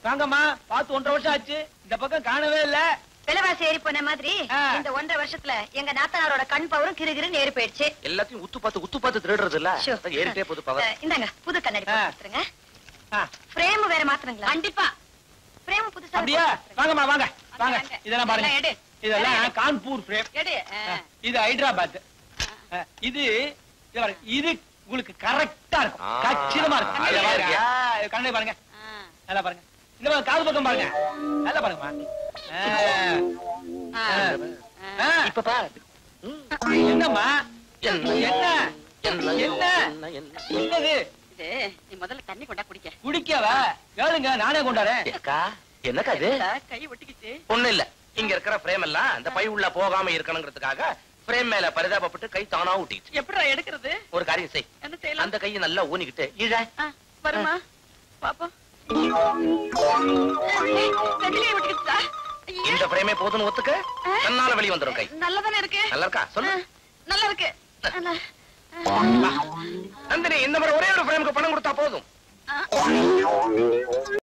வாங்கம்மா பார்த்து ஒன்றரை வருஷம் ஆச்சு இந்த பக்கம் காணவே இல்ல விலைவாசி ஏறி போன மாதிரி ஆ. இந்த ஒன்றரை வருஷத்துல எங்க நாத்தனாரோட கண் பவரும் கிருகிருன்னு ஏறி போயிடுச்சு எல்லாத்தையும் உத்து பார்த்து உத்து பார்த்து திருடுறது இல்ல ஷோ. அதான் ஏறிட்டே போகுது பவர் அஹ், இந்தாங்க புது கண்ணாடி ஆ. கொடுத்துருங்க ஆ, ஃப்ரேம் வேற மாத்தணுங்களா கண்டிப்பா ஃப்ரேம் புதுசா அப்படியா வாங்கம்மா வாங்க வாங்க வாங்க. இதெல்லாம் பாருங்க எல்லாம் எடு. இதெல்லாம் எல்லாம் எடு. கான்பூர் ஃப்ரேம் எடு ஆ. இது ஹைதராபாத் ஆ, இது இது பாருங்க, இது உங்களுக்கு கரெக்டா இருக்கும் ஆ, கச்சிதமா இருக்கும் அழகா இதை பாருங்க. இருக்கு. ஆ, இது கண்ணை பாருங்க ஆ. நல்லா பாருங்க இந்த பக்கம் காது பக்கம் பாருங்க நல்லா பாருங்கம்மா ஆ, ஆ. ஆ, இப்ப பாரு என்னம்மா என்ன? என்ன என்ன என்ன என்ன என்ன என்னது இது நீ முதல்ல தண்ணி கொண்டா குடிக்க குடிக்கவா கேளுங்க நானே கொண்டாரேன் அக்கா என்னக்கா இது என்னடா, கை ஒட்டிக்கிச்சு ஒண்ணு இல்ல இங்க இருக்கிற ஃப்ரேம் எல்லாம் அந்த பை உள்ள போகாம இருக்கணுங்கிறதுக்காக ஃப்ரேம் மேல பரிதாபப்பட்டு கை தானா ஊட்டிக்கிச்சு எப்படிடா எடுக்கிறது ஒரு காரியம் செய் என்ன செய்யலாம் அந்த கையை நல்லா ஊனிக்கிட்டு இழ ஆ, வருமா பாப்போம் ரெண்டு கை ஒட்டிக்கிச்சா ஐயே, இந்த ஃப்ரேமே போதுன்னு ஒத்துக்க தன்னால வெளிய வந்துரும் கை நல்லாதானே இருக்கு நல்லா இருக்கா சொல்லு ஆ, நல்லா இருக்கு நல்லா. நந்தினி இந்த மாதிரி ஒரே ஒரு ஃப்ரேமுக்கு பணம் கொடுத்தா போதும் ஆ.